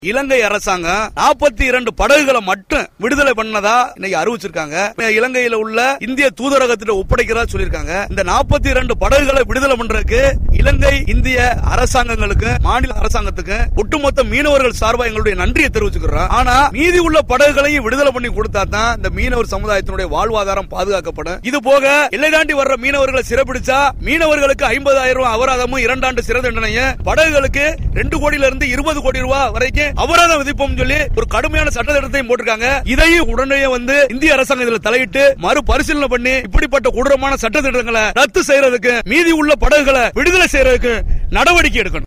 இலங்கை அரசாங்கம் நாற்பத்தி இரண்டு படகுகளை மட்டும் விடுதலை பண்ணதா இன்னைக்கு அறிவிச்சிருக்காங்க இலங்கையில உள்ள இந்திய தூதரகத்திட்ட ஒப்படைக்கிறதா சொல்லியிருக்காங்க இந்த நாற்பத்தி இரண்டு படகுகளை விடுதலை பண்றதுக்கு இலங்கை இந்திய அரசாங்கங்களுக்கு மாநில அரசாங்கத்துக்கு ஒட்டுமொத்த மீனவர்கள் சார்பா எங்களுடைய நன்றியை தெரிவிச்சுக்கிறோம் ஆனா மீதி உள்ள படகுகளையும் விடுதலை பண்ணி கொடுத்தா தான் இந்த மீனவர் சமுதாயத்தினுடைய வாழ்வாதாரம் பாதுகாக்கப்படும் இது போக எல்லை தாண்டி வர்ற மீனவர்களை சிறைப்பிடிச்சா மீனவர்களுக்கு ஐம்பதாயிரம் ரூபாய் அபராதமும் இரண்டாண்டு சிறை தண்டனையும் படகுகளுக்கு ரெண்டு கோடியில இருந்து இருபது கோடி ரூபாய் வரைக்கும் அபராதம் விதிப்போம் சொல்லி ஒரு கடுமையான சட்ட திட்டத்தையும் போட்டிருக்காங்க இதையும் உடனே வந்து இந்திய அரசாங்கம் இதுல தலையிட்டு மறு பரிசீலனை பண்ணி இப்படிப்பட்ட கொடூரமான சட்ட திட்டங்களை ரத்து செய்யறதுக்கு மீதி உள்ள படகுகளை விடுதலை செய்யறதுக்கு நடவடிக்கை எடுக்கணும்